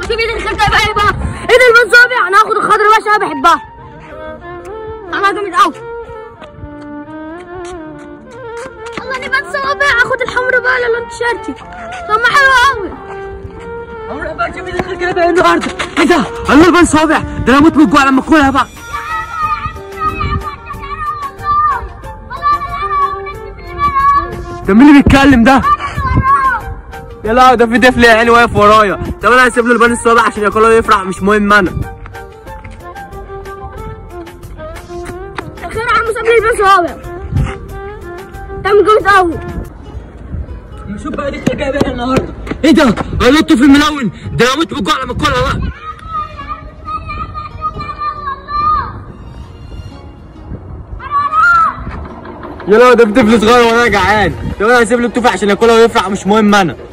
بايدي الخير ده يبقى ايه بقى ايد المنصابع انا هاخد الخضرا بقى عشان انا بحبها انا جامد قوي الله نبات صوابع اخد الحمر بقى لون تيشيرتي طب ما حلو قوي عمري بقى شوف ايدي الخير كده بقى النهارده ايه ده؟ الله البان صابع ده انا اموت من الجوع لما اكلها بقى ده مين اللي بيتكلم ده؟ يا لا ده في طفل يا عيني واقف ورايا طب انا هسيب له البان الصابع عشان ياكله ويفرح مش مهم انا الخير عم صابع البان صوابع ده جامد قوي شوف بقى ايدي الخير جايبه ايه النهارده ايه ده؟ الله الطفل الملون ده انا اموت من الجوع لما اكلها بقى يا لا ده في طفل صغير وانا جعان طب انا هسيب له التوفيق عشان ياكلها ويفرح مش مهم انا